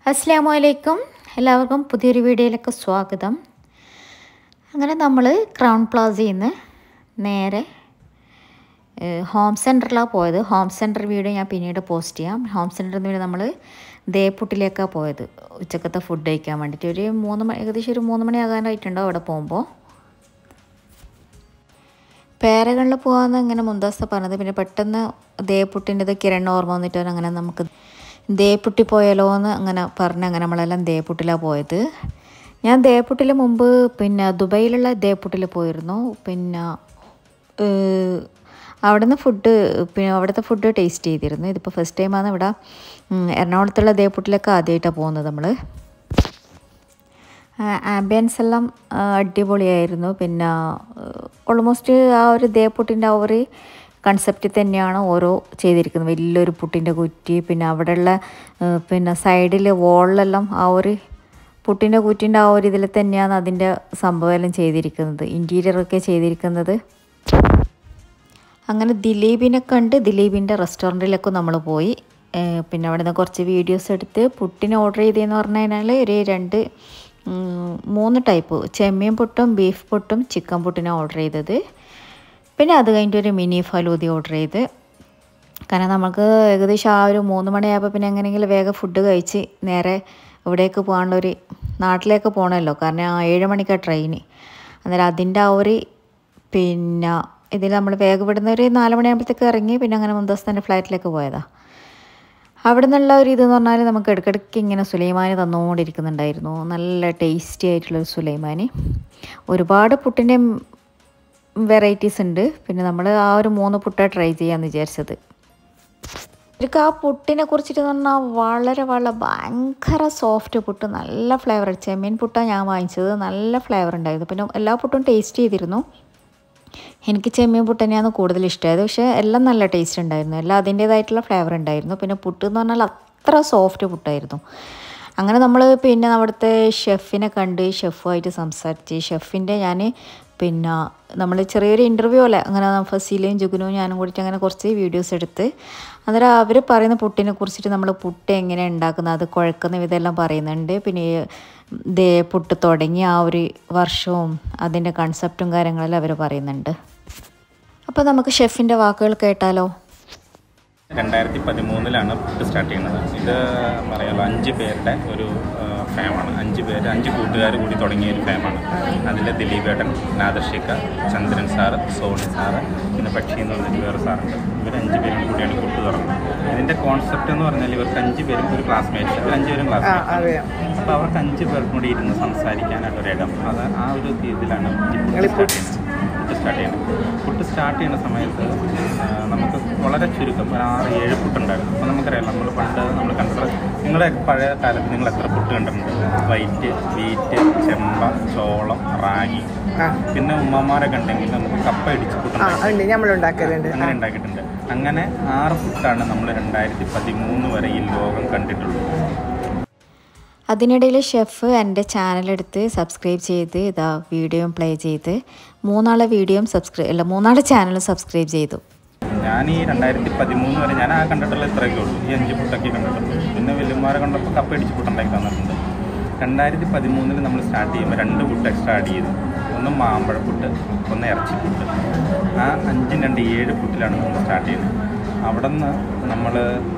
അസ്സാം വലൈക്കും എല്ലാവർക്കും പുതിയൊരു വീഡിയോയിലേക്ക് സ്വാഗതം അങ്ങനെ നമ്മൾ ക്രൗൺ പ്ലാസയിൽ നിന്ന് നേരെ ഏഹ്, ഹോം സെൻറ്ററിലാണ് പോയത് ഹോം സെൻറ്റർ വീഡിയോ ഞാൻ പിന്നീട് പോസ്റ്റ് ചെയ്യാം ഹോം സെൻറ്ററിൽ നിന്ന് നമ്മൾ ദേപ്പുട്ടിലേക്കാണ് പോയത് ഉച്ചക്കത്തെ ഫുഡ് കഴിക്കാൻ വേണ്ടിയിട്ട് ഒരു മൂന്ന് മണി ഏകദേശം ഒരു മൂന്ന് മണിയാകാനായിട്ടുണ്ടോ അവിടെ പോകുമ്പോൾ പേരകളിൽ പോകാമെന്ന് ഇങ്ങനെ മുന്താസ പറഞ്ഞത് പിന്നെ പെട്ടെന്ന് ദേപ്പുട്ടിൻ്റെത് കിരൺ ഓർമ്മ വന്നിട്ട് അങ്ങനെ നമുക്ക് ദേപ്പുട്ടി പോയാലോ എന്ന് അങ്ങനെ പറഞ്ഞ് അങ്ങനെ നമ്മളെല്ലാം ദേപ്പുട്ടിലാണ് പോയത് ഞാൻ ദേപ്പുട്ടിൽ മുമ്പ് പിന്നെ ദുബൈയിലുള്ള ദേപ്പുട്ടിൽ പോയിരുന്നു പിന്നെ ഏഹ്, അവിടുന്ന് ഫുഡ് പിന്നെ അവിടുത്തെ ഫുഡ് ടേസ്റ്റ് ചെയ്തിരുന്നു ഇതിപ്പോൾ ഫസ്റ്റ് ടൈമാണ് ഇവിടെ ഉം, എറണാകുളത്തുള്ള ദേപ്പുട്ടിലൊക്കെ ആദ്യമായിട്ടാണ് പോകുന്നത് നമ്മൾ ആംബിയൻസ് എല്ലാം ആ, അടിപൊളിയായിരുന്നു പിന്നെ ഓൾമോസ്റ്റ് ആ ഒരു ദേപ്പുട്ടിൻ്റെ ആ ഒരു കൺസെപ്റ്റിൽ തന്നെയാണ് ഓരോ ചെയ്തിരിക്കുന്നത് വലിയൊരു പുട്ടിൻ്റെ കുറ്റി പിന്നെ അവിടെയുള്ള ആ, പിന്നെ സൈഡിൽ വോളിലെല്ലാം ആ ഒരു പുട്ടിൻ്റെ കുറ്റിൻ്റെ ആ ഒരു ഇതിൽ തന്നെയാണ് അതിൻ്റെ സംഭവമെല്ലാം ചെയ്തിരിക്കുന്നത് ഇൻറ്റീരിയറൊക്കെ ചെയ്തിരിക്കുന്നത് അങ്ങനെ ദിലീപിനെ കണ്ട് ദിലീപിൻ്റെ റെസ്റ്റോറൻറ്റിലൊക്കെ നമ്മൾ പോയി ഏഹ് പിന്നെ അവിടെ നിന്ന് കുറച്ച് വീഡിയോസ് എടുത്ത് പുട്ടിന് ഓർഡർ ചെയ്തതെന്ന് പറഞ്ഞു കഴിഞ്ഞാൽ ഒരു രണ്ട് ഉം, മൂന്ന് ടൈപ്പ് ചെമ്മീൻ പുട്ടും ബീഫ് പുട്ടും ചിക്കൻ പുട്ടിനാണ് ഓർഡർ ചെയ്തത് പിന്നെ അത് കഴിഞ്ഞിട്ട് ഒരു മിനി ഫലൂതി ഓർഡർ ചെയ്ത് കാരണം നമുക്ക് ഏകദേശം ആ ഒരു മൂന്ന് മണിയായപ്പോൾ പിന്നെ എങ്ങനെയെങ്കിലും വേഗം ഫുഡ് കഴിച്ച് നേരെ ഇവിടേക്ക് പോകാനുള്ള ഒരു നാട്ടിലേക്ക് പോകണമല്ലോ കാരണം ആ ഏഴ് മണിക്കാണ് ട്രെയിന് അന്നേരം അതിൻ്റെ ആ ഒരു പിന്നെ ഇതിൽ നമ്മൾ വേഗം വിടുന്ന ഒരു നാല് മണിയാകുമ്പോഴത്തേക്ക് ഇറങ്ങി പിന്നെ അങ്ങനെ മൂന്ന് ദിവസം തന്നെ ഫ്ലൈറ്റിലേക്ക് പോയതാണ് അവിടെ നിന്നുള്ള ഒരു ഇതെന്ന് പറഞ്ഞാൽ നമുക്ക് ഇടയ്ക്കിടയ്ക്ക് ഇങ്ങനെ സുലൈമാനി തന്നുകൊണ്ടിരിക്കുന്നുണ്ടായിരുന്നു നല്ല ടേസ്റ്റി ആയിട്ടുള്ളൊരു സുലൈമാനി ഒരുപാട് പുട്ടിൻ്റെ വെറൈറ്റീസ് ഉണ്ട് പിന്നെ നമ്മൾ ആ ഒരു മൂന്ന് പുട്ടാണ് ട്രൈ ചെയ്യാമെന്ന് വിചാരിച്ചത് എനിക്ക് ആ പുട്ടിനെ കുറിച്ചിട്ട് പറഞ്ഞാൽ വളരെ വളരെ ഭയങ്കര സോഫ്റ്റ് പുട്ട് നല്ല ഫ്ലേവർ ചെമ്മീൻ പുട്ടാണ് ഞാൻ വാങ്ങിച്ചത് നല്ല ഫ്ലേവർ ഉണ്ടായിരുന്നു പിന്നെ എല്ലാ പുട്ടും ടേസ്റ്റ് ചെയ്തിരുന്നു എനിക്ക് ചെമ്മീൻ പുട്ട് തന്നെയാണ് കൂടുതൽ ഇഷ്ടമായത് പക്ഷേ എല്ലാം നല്ല ടേസ്റ്റ് ഉണ്ടായിരുന്നു എല്ലാം അതിൻ്റേതായിട്ടുള്ള ഫ്ലേവർ ഉണ്ടായിരുന്നു പിന്നെ പുട്ട് എന്ന് പറഞ്ഞാൽ അത്ര സോഫ്റ്റ് പുട്ടായിരുന്നു അങ്ങനെ നമ്മൾ പിന്നെ അവിടുത്തെ ഷെഫിനെ കണ്ട് ഷെഫുമായിട്ട് സംസാരിച്ച് ഷെഫിൻ്റെ ഞാൻ പിന്നെ നമ്മൾ ചെറിയൊരു ഇൻ്റർവ്യൂ പോലെ അങ്ങനെ ഫസീലയും ജുഗുനും ഞാനും കൂടിയിട്ട് അങ്ങനെ കുറച്ച് വീഡിയോസ് എടുത്ത് അന്നേരം അവർ പറയുന്ന പുട്ടിനെ കുറിച്ചിട്ട് നമ്മൾ പുട്ട് എങ്ങനെ ഉണ്ടാക്കുന്നത് അത് കുഴക്കുന്ന വിധമെല്ലാം പറയുന്നുണ്ട് പിന്നെ ഈ ദേ പുട്ട് തുടങ്ങിയ ആ ഒരു വർഷവും അതിൻ്റെ കൺസെപ്റ്റും കാര്യങ്ങളെല്ലാം അവർ പറയുന്നുണ്ട് അപ്പോൾ നമുക്ക് ഷെഫിൻ്റെ വാക്കുകൾ കേട്ടാലോ രണ്ടായിരത്തി പതിമൂന്നിലാണ് ഫുഡ് സ്റ്റാർട്ട് ചെയ്യുന്നത് ഇത് പറയാലോ അഞ്ച് പേരുടെ ഒരു ഫാമാണ് അഞ്ച് പേര് അഞ്ച് കൂട്ടുകാർ കൂടി തുടങ്ങിയ ഒരു ഫാമാണ് അതിൽ ദിലീപേട്ടൻ നാദർഷിക്ക ചന്ദ്രൻ സാറ് സോണി സാറ് പിന്നെ പക്ഷി എന്ന് പറഞ്ഞിട്ട് വേറെ സാറുണ്ട് ഇവർ അഞ്ച് പേരും കൂടിയാണ് ഫുഡ് തുറന്നത് ഇതിൻ്റെ കോൺസെപ്റ്റ് എന്ന് പറഞ്ഞാൽ ഇവർക്ക് അഞ്ച് പേരും ഒരു ക്ലാസ്മേറ്റ് ഇവർ അഞ്ച് പേരും ക്ലാസ്മേറ്റ് അപ്പോൾ അവർക്ക് അഞ്ച് പേർക്കും കൂടി ഇരുന്ന് സംസാരിക്കാനായിട്ട് ഒരു ഇടം അത് ആ ഒരു ഇതിലാണ് ഈ ഫുഡ് സ്റ്റാർട്ട് ചെയ്യുന്നത് ഫുഡ് സ്റ്റാർട്ട് ചെയ്യുന്നത് ഫുഡ് സ്റ്റാർട്ട് ചെയ്യുന്ന സമയത്ത് ആ, നമുക്ക് വളരെ ചുരുക്കം ഒരു ആറ് ഏഴ് പുട്ടുണ്ടായിരുന്നു അപ്പോൾ നമുക്കറിയാം നമ്മൾ പണ്ട് നമ്മൾ കണ്ടിട്ടുള്ള നിങ്ങളുടെ പഴയ കാലത്ത് നിങ്ങൾ എത്ര പുട്ട് കണ്ടിട്ടുണ്ട് വൈറ്റ് വീറ്റ് ചെമ്പ ചോളം റാഗി പിന്നെ ഉമ്മമാരൊക്കെ ഉണ്ടെങ്കിൽ നമുക്ക് കപ്പ ഇടിച്ച് ആ പുട്ടുണ്ടാക്കി ഉണ്ട് നമ്മൾ ഉണ്ടാക്കലുണ്ട് അങ്ങനെ ഉണ്ടാക്കിയിട്ടുണ്ട് അങ്ങനെ ആറ് പുട്ടാണ് നമ്മൾ രണ്ടായിരത്തി പതിമൂന്ന് വരെ ഈ ലോകം കണ്ടിട്ടുള്ളൂ അതിനിടയിൽ ഷെഫ് എൻ്റെ ചാനലെടുത്ത് സബ്സ്ക്രൈബ് ചെയ്ത് ഇതാ വീഡിയോയും പ്ലേ ചെയ്ത് മൂന്നാളെ വീഡിയോയും സബ്സ്ക്രൈബ് അല്ല മൂന്നാളെ ചാനലും സബ്സ്ക്രൈബ് ചെയ്തു ഞാൻ ഈ രണ്ടായിരത്തി പതിമൂന്ന് വരെ ഞാൻ ആ കണ്ടിട്ടുള്ള ഇത്രയൊക്കെ ഉള്ളൂ ഈ അഞ്ച് പുട്ടൊക്കെ കണ്ടിട്ടുള്ളൂ പിന്നെ വല്യന്മാരെ കണ്ടപ്പോൾ കപ്പ ഇടിച്ച് പുട്ടുണ്ടാക്കി തന്നിട്ടുണ്ട് രണ്ടായിരത്തി പതിമൂന്നിൽ നമ്മൾ സ്റ്റാർട്ട് ചെയ്യുമ്പോൾ രണ്ട് പുട്ട് എക്സ്ട്രാ ആഡ് ചെയ്തു ഒന്ന് മാമ്പഴപ്പുട്ട് ഒന്ന് ഇറച്ചിപ്പുട്ട് ആ അഞ്ചും രണ്ട് ഏഴ് പുട്ടിലാണ് നമ്മൾ സ്റ്റാർട്ട് ചെയ്യുന്നത് അവിടെ നിന്ന് നമ്മൾ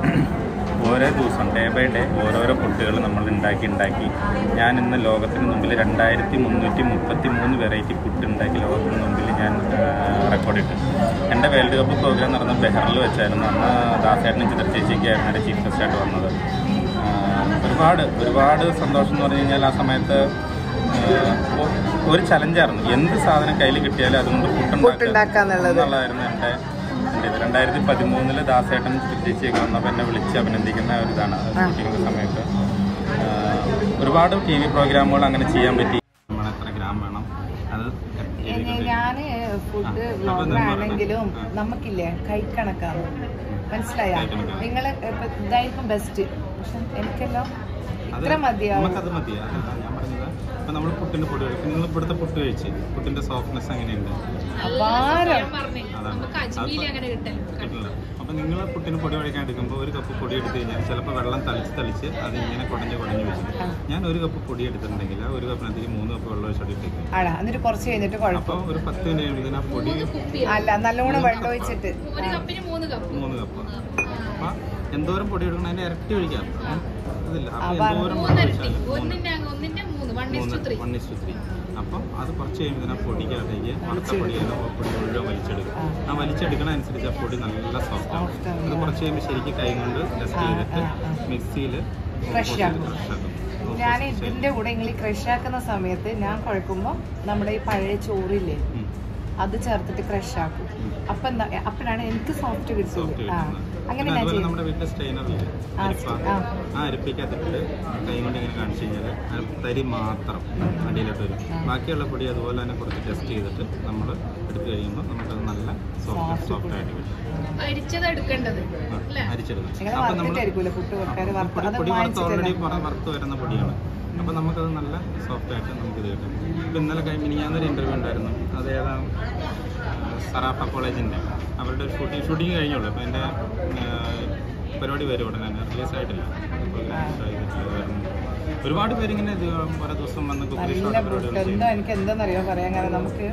ഓരോ ദിവസം ഡേ ബൈ ഡേ ഓരോരോ പുട്ടുകൾ നമ്മൾ ഉണ്ടാക്കി ഉണ്ടാക്കി ഞാൻ ഇന്ന് ലോകത്തിന് മുമ്പിൽ രണ്ടായിരത്തി മുന്നൂറ്റി മുപ്പത്തി മൂന്ന് വെറൈറ്റി പുട്ട് ഉണ്ടാക്കി ലോകത്തിന് മുമ്പിൽ ഞാൻ റെക്കോർഡ് ഇട്ടു എൻ്റെ വേൾഡ് കപ്പ് പ്രോഗ്രാം നടന്ന ബെഹറിൽ വെച്ചായിരുന്നു അന്ന് ദാസേട്ടനും ചിത്ര ചേച്ചിക്കായിരുന്നു എൻ്റെ ചീഫ് ഗസ്റ്റായിട്ട് വന്നത് ആ, ഒരുപാട് ഒരുപാട് സന്തോഷം എന്ന് പറഞ്ഞു കഴിഞ്ഞാൽ ആ സമയത്ത് ആ, ഒ- ഒരു ചലഞ്ചായിരുന്നു എന്ത് സാധനം കയ്യിൽ കിട്ടിയാലും അതുകൊണ്ട് പുട്ടുണ്ടാക്കാന്നുള്ളത്. എന്നുള്ളതായിരുന്നു എൻ്റെ എൻ്റെ ഇത് രണ്ടായിരത്തി പതിമൂന്നില് ദാസേട്ടൻ ചേച്ചിയൊക്കെ വന്നപ്പോൾ എന്നെ വിളിച്ച് അഭിനന്ദിക്കുന്ന ഒരു ഇതാണ് ഷൂട്ടിംഗ് സമയത്ത് ആ, ഒരുപാട് ടി വി പ്രോഗ്രാമുകൾ അങ്ങനെ ചെയ്യാൻ പറ്റി നമ്മൾ എത്ര ഗ്രാം വേണം അത് എഴുതിക്കൊണ്ട് ഞാന് ഫുഡ് ആ, അപ്പൊ വ്ളോഗർ എന്താ ആണെങ്കിലും പറയുന്നത്? ആ. നമുക്കില്ലേ കൈക്കണക്കാണ് മനസ്സിലായ കൈക്കണക്കാണ്. നിങ്ങള് ഇപ്പൊ ഇതായിരിക്കും ബെസ്റ്റ് പക്ഷെ എനിക്കെല്ലാം അത് ഇത്ര മതിയാവും നമുക്കത് മതി അതല്ല ഞാൻ പറഞ്ഞത് ഇപ്പം നമ്മൾ പുട്ടിൻ്റെ പൊടി കഴിക്കും നിങ്ങൾ ഇവിടുത്തെ പുട്ട് കഴിച്ച് പുട്ടിൻ്റെ സോഫ്റ്റ്നെസ് എങ്ങനെയുണ്ട് അപാരം അതാണ് അതിപ്പോ കിട്ടില്ല അപ്പം അപ്പോൾ നിങ്ങൾ പുട്ടിന് പൊടി കുഴക്കാൻ എടുക്കുമ്പോൾ ഒരു കപ്പ് പൊടി എടുത്തു കഴിഞ്ഞാൽ ചിലപ്പോൾ വെള്ളം തളിച്ച് തളിച്ച് അതിങ്ങനെ കുടഞ്ഞ് കുടഞ്ഞ് വെച്ചിട്ട് ഞാൻ ഒരു കപ്പ് പൊടി എടുത്തിട്ടുണ്ടെങ്കിൽ ആ ഒരു കപ്പിനകത്തേക്ക് മൂന്ന് കപ്പ് വെള്ളം ഒഴിച്ചോടി ഇട്ടേക്കും ആടാ എന്നിട്ട് കുറച്ച് കഴിഞ്ഞിട്ട് കുഴപ്പം അപ്പോൾ ഒരു പത്ത് മിനിറ്റ് കഴിയുമ്പോഴത്തേന് ആ പൊടി അല്ല നല്ലോണം വെള്ളം ഒഴിച്ചിട്ട് ഒരു കപ്പിന് മൂന്ന് കപ്പ് മൂന്ന് കപ്പ് അപ്പം എന്തോരം പൊടി എടുക്കണം അതിൻ്റെ ഇരട്ടി ഒഴിക്കാം അതില്ല അപ്പോൾ അപ്പൊ എന്തോരം പൊടി മൂന്നരട്ടി ഒഴിച്ചാലും മൂന്ന് ഒന്നിന്റെ അങ്ങ് ഒന്നിന്റെ മൂന്ന് one is to three one is to three അപ്പം അത് കുറച്ച് കഴിയുമ്പോൾ ആ പൊടിക്കകത്തേക്ക് വറുത്ത പൊടിയാണ് ആ പൊടി മുഴുവൻ വലിച്ചെടുക്കും ആ വലിച്ചെടുക്കണ അനുസരിച്ച് ആ പൊടി നല്ല സോഫ്റ്റ് ആവും Soft ആവും. അത് കുറച്ച് കഴിയുമ്പോൾ ശരിക്കും കൈ കൊണ്ട് ടെസ്റ്റ് ചെയ്തിട്ട് മിക്സിയിൽ Crush ആക്കും. ഞാൻ ഇതിന്റെ കൂടെ നിങ്ങൾ ക്രഷ് ആക്കുന്ന സമയത്ത് ഞാൻ കുഴക്കുമ്പോൾ നമ്മുടെ ഈ പഴയ ചോറില്ലേ അത് ചേർത്തിട്ട് ക്രഷ് ആക്കും അപ്പൊ എന്താ അപ്പോഴാണ് എനിക്ക് സോഫ്റ്റ് സോഫ്റ്റ് കിട്ടുന്നത് ആ കിട്ടുന്നത് അങ്ങനെ പിന്നെ ഞാൻ അതുപോലെ ചെയ്യും നമ്മുടെ വീട്ടിലെ സ്റ്റെയിനറില്ലേ ആ, അരിപ്പ ആ. ആ അരിപ്പയ്ക്കകത്തിട്ട് കൈ കൊണ്ട് ഇങ്ങനെ കാണിച്ചു കഴിഞ്ഞാൽ ആ തരി മാത്രം അടിയിലോട്ട് വരും ബാക്കിയുള്ള പൊടി അതുപോലെ തന്നെ കുറച്ച് ടെസ്റ്റ് ചെയ്തിട്ട് നമ്മൾ എടുത്തു കഴിയുമ്പോൾ നമുക്കത് നല്ല സോഫ്റ്റ് സോഫ്റ്റ് ആയിട്ട് കിട്ടും അരിച്ചത് എടുക്കേണ്ടത് ആ, അല്ലേ അരിച്ചെടുക്കും നിങ്ങൾ അപ്പം നമ്മൾ വറുത്തിട്ടായിരിക്കുമല്ലോ പുട്ട് വെക്കാറ് വറുത്ത് പൊടി അത് പൊടി വറുത്ത് ഓൾറെഡി വാങ്ങിച്ചിട്ടല്ലേ വറുത്ത് വരുന്ന പൊടിയാണ് അപ്പോൾ നമുക്കത് നല്ല സോഫ്റ്റ് ആയിട്ട് നമുക്കിത് കിട്ടും ഇപ്പം ഇന്നലെ കഴിഞ്ഞ് മിനിഞ്ഞാന്നൊരു ഇൻ്റർവ്യൂ ഉണ്ടായിരുന്നു അത് ഏതാ സറാഫ കോളേജിൻ്റെ അവരുടെ ഒരു ഷൂട്ടിംഗ് ഷൂട്ടിംഗ് കഴിഞ്ഞുള്ളൂ അപ്പോൾ എൻ്റെ പരിപാടി വരും ഉടനെ തന്നെ റിലീസ് ആയിട്ടില്ല പ്രോഗ്രാം ചെയ്തിട്ടില്ല വരുന്നുണ്ട്. ഒരുപാട് പേരിങ്ങനെ ഇത് ഓരോ ദിവസം വന്ന് കുക്കറി നല്ല ഷോട്ട് പുട്ട് പരിപാടികൾ എന്തോ എനിക്ക് എന്താണെന്നറിയോ പറയാൻ കാരണം നമുക്ക്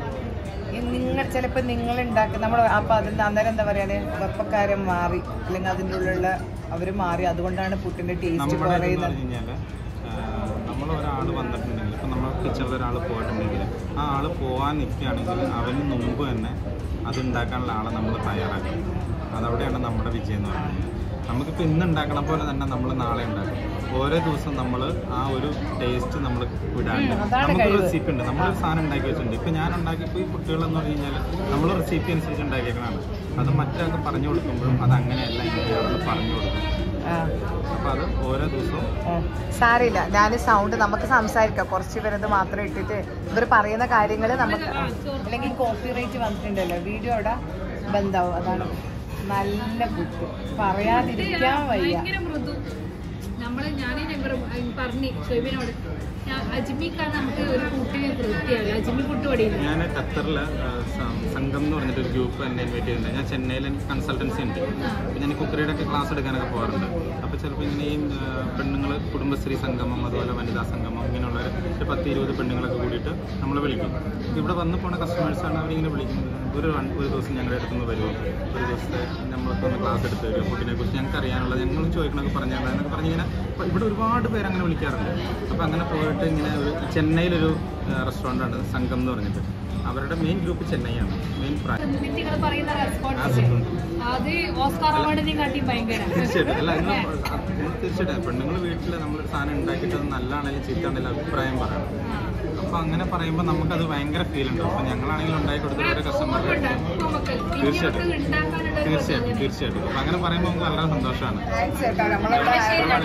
ഈ നിങ്ങൾ ചിലപ്പോൾ നിങ്ങൾ ഉണ്ടാക്കുന്ന നമ്മൾ അപ്പം അതിന് അന്നേരം എന്താ പറയാ വെപ്പക്കാരൻ മാറി അല്ലെങ്കിൽ അതിൻ്റെ ഉള്ളിലുള്ള അവർ മാറി അതുകൊണ്ടാണ് പുട്ടിന്റെ ടേസ്റ്റ് നമ്മുടെ എന്ന് കുറയുന്നത് പറഞ്ഞു കഴിഞ്ഞാൽ നമ്മൾ ഒരാൾ വന്നിട്ടുണ്ടെങ്കിൽ ഇപ്പം നമ്മൾ കിച്ചണിൽ ഒരാൾ പോയിട്ടുണ്ടെങ്കിൽ ആ ആൾ പോകാൻ നിൽക്കുകയാണെങ്കിൽ അവന് മുമ്പ് തന്നെ അത് ഉണ്ടാക്കാനുള്ള ആളെ നമ്മൾ തയ്യാറാക്കും അതവിടെയാണ് നമ്മുടെ വിജയം എന്ന് പറയുന്നത് നമുക്കിപ്പോൾ ഇന്ന് ഉണ്ടാക്കണ പോലെ തന്നെ നമ്മൾ നാളെ ഉണ്ടാക്കും ഓരോ ദിവസം നമ്മൾ ആ ഒരു ടേസ്റ്റ് നമ്മൾ വിടാണ്ട് ഉം, അതാണ് നമുക്ക് കഴിവ്. റെസിപ്പി ഉണ്ട് നമ്മളൊരു സാധനം ഉണ്ടാക്കി വെച്ചിട്ടുണ്ട് ഇപ്പം ഞാൻ ഉണ്ടാക്കിയപ്പോൾ ഈ കുട്ടികളെന്ന് പറഞ്ഞു കഴിഞ്ഞാൽ നമ്മൾ റെസിപ്പി അനുസരിച്ച് ഉണ്ടാക്കിയേക്കണതാണ് അത് മറ്റൊരാൾക്ക് പറഞ്ഞു കൊടുക്കുമ്പോഴും അത് അങ്ങനെയല്ല ഇങ്ങനെയാണെന്ന് പറഞ്ഞു കൊടുക്കും ആ അപ്പോൾ അത് ഓരോ ദിവസവും സാരില്ല ഞാൻ സൗണ്ട് നമുക്ക് സംസാരിക്കാം കുറച്ച് പേരത് മാത്രം ഇട്ടിട്ട് ഇവർ പറയുന്ന കാര്യങ്ങൾ നമുക്ക് അല്ലെങ്കിൽ കോപ്പിറൈറ്റ് വന്നിട്ടുണ്ടല്ലോ വീഡിയോ അവിടെ ബന്ധാവും അതാണ് നല്ല ബുക്ക് പറയാതിരിക്കാൻ വയ്യ ഭയങ്കര മൃദു നമ്മള് ഞാൻ പറഞ്ഞു ഷൊയ്ബിനോട് ഞാൻ അജ്മിക്കാണ് നമുക്ക് ഒരു കൂട്ടിന് വൃത്തിയാണ് അജ്മി കുട്ടുപടിയില്ല ഞാൻ ഖത്തറിൽ സംഘം എന്ന് പറഞ്ഞിട്ട് ഒരു ഗ്രൂപ്പ് എന്നെ ഇൻവൈറ്റ് ചെയ്തിട്ടുണ്ട് ഞാൻ ചെന്നൈയിൽ എനിക്ക് കൺസൾട്ടൻസി ഉണ്ട് അപ്പോൾ ഞാൻ കുക്കറിയുടെ ഒക്കെ ക്ലാസ് എടുക്കാനൊക്കെ പോകാറുണ്ട് അപ്പോൾ ചിലപ്പോൾ ഇങ്ങനെ ഈ പെണ്ണുങ്ങൾ കുടുംബശ്രീ സംഗമം അതുപോലെ വനിതാ സംഗമം ഇങ്ങനെയുള്ള ഒരു പത്ത് ഇരുപത് പെണ്ണുങ്ങളൊക്കെ കൂടിയിട്ട് നമ്മളെ വിളിക്കും ഇവിടെ വന്ന് പോണ കസ്റ്റമേഴ്സാണ് അവരിങ്ങനെ വിളിക്കുന്നത് ഒരു വൺ- ഒരു ദിവസം ഞങ്ങളുടെ അടുത്ത് നിന്ന് വരുമോ ഒരു ദിവസത്തെ നമ്മൾക്ക് ഒന്ന് ക്ലാസ് എടുത്ത് തരുമോ ഫുഡിനെ കുറിച്ച് ഞങ്ങൾക്ക് അറിയാനുള്ളത് ഞങ്ങൾ ചോദിക്കണമൊക്കെ പറഞ്ഞു തരണം എന്നൊക്കെ പറഞ്ഞ് ഇങ്ങനെ ഇപ്പം ഇവിടെ ഒരുപാട് പേര് അങ്ങനെ വിളിക്കാറുണ്ട് അപ്പോൾ അങ്ങനെ പോയിട്ട് ഇങ്ങനെ ഒരു ചെന്നൈയിലൊരു റെസ്റ്റോറൻ്റാണ് സംഘം എന്ന് പറഞ്ഞിട്ട് അവരുടെ മെയിൻ ഗ്രൂപ്പ് ചെന്നൈയാണ് മെയിൻ ബ്രാഞ്ച് നിങ്ങൾ പറയുന്ന ആ റെസ്പോൺസ് കിട്ടും അത് ഓസ്കാർ അവാർഡിനെയും കാട്ടി ഭയങ്കര തീർച്ചയായിട്ടും അല്ല നിങ്ങൾ തീർച്ചയായിട്ടും പെണ്ണുങ്ങൾ വീട്ടിൽ നമ്മളൊരു സാധനം ഉണ്ടാക്കിയിട്ട് അത് നല്ലതാണെങ്കിലും ചീത്താണെങ്കിലും അഭിപ്രായം പറയണം അപ്പോൾ അങ്ങനെ പറയുമ്പോൾ നമുക്കത് ഭയങ്കര ഫീൽ ഉണ്ട് അപ്പോൾ ഞങ്ങളാണെങ്കിലും ഉണ്ടാക്കി കൊടുത്ത ഓരോ കസ്റ്റമർക്ക് തീർച്ചയായിട്ടും തീർച്ചയായിട്ടും തീർച്ചയായിട്ടും അപ്പോൾ അങ്ങനെ പറയുമ്പോൾ നമുക്ക് വളരെ സന്തോഷമാണ് താങ്ക്സ് കേട്ടോ നമ്മളിവിടെ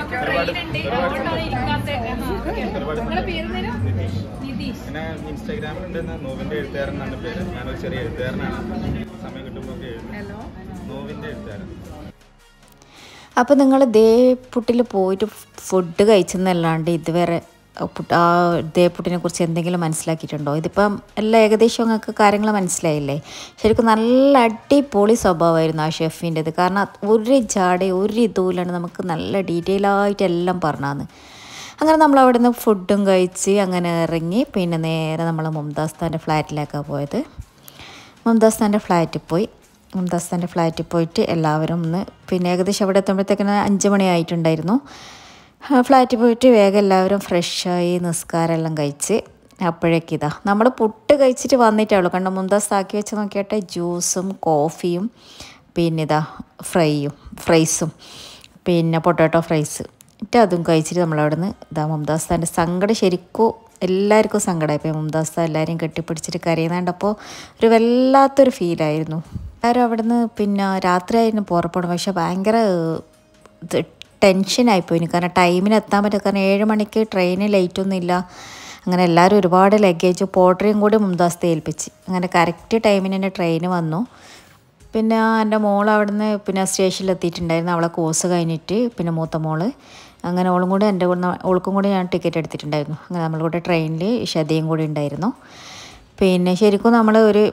നിങ്ങളെ പേര് തരും നിതീഷ് പിന്നെ ഇൻസ്റ്റാഗ്രാമിലുണ്ട് നോവിൻ്റെ എഴുത്തുകാരൻ എന്നാണ് പേര് ഞാനൊരു ചെറിയ എഴുത്തുകാരനാണ് സമയം കിട്ടുമ്പോൾ ഒക്കെ എഴുതും ഹലോ നോവിൻ്റെ എഴുത്തുകാരൻ അപ്പോൾ നിങ്ങൾ ദേ പുട്ടിൽ പോയിട്ട് ഫുഡ് കഴിച്ചെന്നല്ലാണ്ട് ഇതുവരെ പുട്ട് ആ ദേ പുട്ടിനെ കുറിച്ച് എന്തെങ്കിലും മനസ്സിലാക്കിയിട്ടുണ്ടോ ഇതിപ്പം എല്ലാം ഏകദേശം നിങ്ങൾക്ക് കാര്യങ്ങൾ മനസ്സിലായില്ലേ ശരിക്കും നല്ല അടിപൊളി സ്വഭാവമായിരുന്നു ആ ഷെഫിൻ്റെത് കാരണം ഒരു ജാടെ ഒരു ഇതുമില്ലാണ്ട് നമുക്ക് നല്ല ഡീറ്റെയിൽ ആയിട്ട് എല്ലാം പറഞ്ഞാന്ന് അങ്ങനെ നമ്മൾ അവിടെ നിന്ന് ഫുഡും കഴിച്ച് അങ്ങനെ ഇറങ്ങി പിന്നെ നേരെ നമ്മൾ മുംതാസ് ഖാൻ്റെ ഫ്ലാറ്റിലേക്കാണ് പോയത് മുംതാസ് ഖാൻ്റെ ഫ്ലാറ്റിൽ പോയി മുംതാസ് ഖാൻ്റെ ഫ്ലാറ്റിൽ പോയിട്ട് എല്ലാവരും ഒന്ന് പിന്നെ ഏകദേശം അവിടെ എത്തുമ്പോഴത്തേക്കിന് അഞ്ച് മണി ആയിട്ടുണ്ടായിരുന്നു ആ, ഫ്ലാറ്റിൽ പോയിട്ട് വേഗം എല്ലാവരും ഫ്രഷായി നിസ്കാരം എല്ലാം കഴിച്ച് അപ്പോഴേക്ക് ഇതാ നമ്മൾ പുട്ട് കഴിച്ചിട്ട് വന്നിട്ടേ ഉള്ളൂ കണ്ട മുംതാസ് ആക്കി വെച്ച് നോക്കിയാട്ടെ ജ്യൂസും കോഫിയും പിന്നെ ഇതാ ഫ്രൈയും ഫ്രൈസും പിന്നെ പൊട്ടാറ്റോ ഫ്രൈസ് എന്നിട്ട് അതും കഴിച്ചിട്ട് നമ്മളവിടെ നിന്ന് ഇതാ മുംതാസ് ഖാൻ്റെ സങ്കടം ശരിക്കും എല്ലാവർക്കും സങ്കടമായിപ്പോയി മുംതാസ് ഖാൻ എല്ലാവരെയും കെട്ടിപ്പിടിച്ചിട്ട് കരയുന്നുണ്ടപ്പോൾ ഒരു വല്ലാത്തൊരു ഫീലായിരുന്നു എല്ലാവരും അവിടെ നിന്ന് പിന്നെ രാത്രിയായിരുന്നു പുറപ്പെടും പക്ഷെ ഭയങ്കര ഇത് ടെൻഷനായിപ്പോയി കാരണം ടൈമിന് എത്താൻ പറ്റും കാരണം ഏഴ് മണിക്ക് ട്രെയിന് ലേറ്റൊന്നും ഇല്ല അങ്ങനെ എല്ലാവരും ഒരുപാട് ലഗേജ് പോട്ടറിയും കൂടി മുംതാസ്തെ ഏൽപ്പിച്ച് അങ്ങനെ കറക്റ്റ് ടൈമിന് തന്നെ ട്രെയിന് വന്നു പിന്നെ എൻ്റെ മോൾ അവിടുന്ന് പിന്നെ സ്റ്റേഷനിൽ എത്തിയിട്ടുണ്ടായിരുന്നു അവളെ കോഴ്സ് കഴിഞ്ഞിട്ട് പിന്നെ മൂത്ത മോള് അങ്ങനെ ഓളും കൂടി എൻ്റെ കൂടെ ഓൾക്കും കൂടി ഞാൻ ടിക്കറ്റ് എടുത്തിട്ടുണ്ടായിരുന്നു അങ്ങനെ നമ്മളുടെ ട്രെയിനിൽ ഷതയും കൂടി ഉണ്ടായിരുന്നു പിന്നെ ശരിക്കും നമ്മൾ ഒരു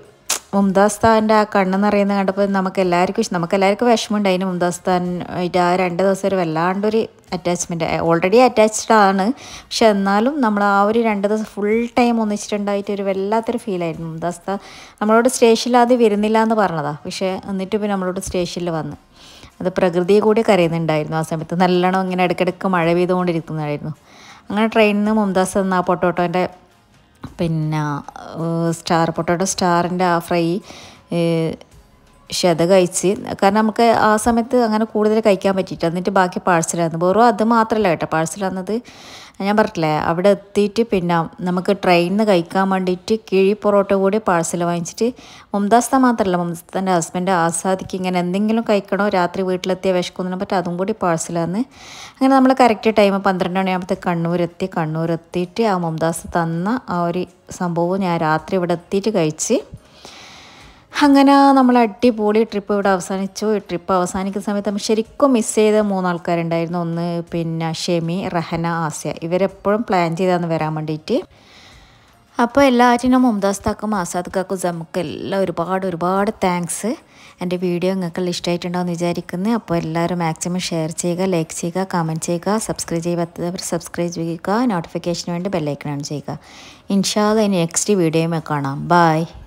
മുംതാസ് ഖാൻ്റെ ആ കണ്ണ് നിറയുന്ന കണ്ടപ്പോൾ നമുക്ക് എല്ലാവർക്കും ഇഷ്ടം നമുക്ക് എല്ലാവർക്കും വിഷമമുണ്ടായിന് മുംതാസ് ഖാൻ ആയിട്ട് ആ രണ്ട് ദിവസം ഒരു വല്ലാണ്ടൊരു അറ്റാച്ച്മെൻറ്റ് ഓൾറെഡി അറ്റാച്ച്ഡ് ആണ് പക്ഷെ എന്നാലും നമ്മൾ ആ ഒരു രണ്ട് ദിവസം ഫുൾ ടൈം ഒന്നിച്ചിട്ടുണ്ടായിട്ട് ഒരു വല്ലാത്തൊരു ഫീലായിരുന്നു മുംതാസ് ഖാൻ നമ്മളോട് സ്റ്റേഷനിൽ ആദ്യം വരുന്നില്ല എന്ന് പറഞ്ഞതാണ് പക്ഷേ എന്നിട്ട് പിന്നെ നമ്മളോട് സ്റ്റേഷനിൽ വന്ന് അത് പ്രകൃതിയെ കൂടി കരയുന്നുണ്ടായിരുന്നു ആ സമയത്ത് നല്ലോണം ഇങ്ങനെ ഇടയ്ക്കിടയ്ക്ക് മഴ പെയ്തുകൊണ്ടിരിക്കുന്നതായിരുന്നു അങ്ങനെ ട്രെയിനിൽ നിന്ന് മുംതാസ് എന്ന ആ പൊട്ടോട്ടോൻ്റെ പിന്നെ ഏഹ് സ്റ്റാർ പൊട്ടോട്ടോ സ്റ്റാറിൻ്റെ ആ ഫ്രൈ ഏഹ് പക്ഷെ അത് കഴിച്ച് കാരണം നമുക്ക് ആ സമയത്ത് അങ്ങനെ കൂടുതൽ കഴിക്കാൻ പറ്റിയിട്ട് എന്നിട്ട് ബാക്കി പാഴ്സലായിരുന്നു വെറും അത് മാത്രമല്ല കേട്ടോ പാഴ്സൽ വന്നത് ഞാൻ പറഞ്ഞില്ലേ അവിടെ എത്തിയിട്ട് പിന്നെ നമുക്ക് ട്രെയിനിൽ നിന്ന് കഴിക്കാൻ വേണ്ടിയിട്ട് കിഴി പൊറോട്ട കൂടി പാഴ്സൽ വാങ്ങിച്ചിട്ട് മുംതാസ്ത മാത്രമല്ല മുംതാസ്താൻ്റെ ഹസ്ബൻഡ് ആസാദിക്ക് ഇങ്ങനെ എന്തെങ്കിലും കഴിക്കണോ രാത്രി വീട്ടിലെത്തിയ വിശക്കുന്നതിനെ പറ്റി അതും കൂടി പാഴ്സലാന്ന് അങ്ങനെ നമ്മൾ കറക്റ്റ് ടൈം പന്ത്രണ്ട് മണിയാകുമ്പോഴത്തെ കണ്ണൂരെത്തി കണ്ണൂരെത്തിയിട്ട് ആ മുംതാസ് തന്ന ആ ഒരു സംഭവം ഞാൻ രാത്രി ഇവിടെ എത്തിയിട്ട് കഴിച്ച് അങ്ങനെ നമ്മൾ അടിപൊളി ട്രിപ്പ് ഇവിടെ അവസാനിച്ചു ഈ ട്രിപ്പ് അവസാനിക്കുന്ന സമയത്ത് നമ്മൾ ശരിക്കും മിസ് ചെയ്ത മൂന്നാൾക്കാരുണ്ടായിരുന്നു ഒന്ന് പിന്നെ ഷെമി റഹന ആസ്യ ഇവരെപ്പോഴും പ്ലാൻ ചെയ്താന്ന് വരാൻ വേണ്ടിയിട്ട് അപ്പോൾ എല്ലാറ്റിനും മുംതാസ് താക്കും ആസാദ് കാക്കും നമുക്ക് എല്ലാം ഒരുപാട് ഒരുപാട് താങ്ക്സ് എൻ്റെ വീഡിയോ നിങ്ങൾക്ക് ഇഷ്ടമായിട്ടുണ്ടാവും വിചാരിക്കുന്നു അപ്പോൾ എല്ലാവരും മാക്സിമം ഷെയർ ചെയ്യുക ലൈക്ക് ചെയ്യുക കമൻറ്റ് ചെയ്യുക സബ്സ്ക്രൈബ് ചെയ്യാത്തവർ സബ്സ്ക്രൈബ് ചെയ്യുക നോട്ടിഫിക്കേഷന് വേണ്ടി ബെല്ലൈക്കൺ ഓൺ ചെയ്യുക ഇൻഷാല്ല ഇനി നെക്സ്റ്റ് വീഡിയോയുമേ കാണാം ബായ്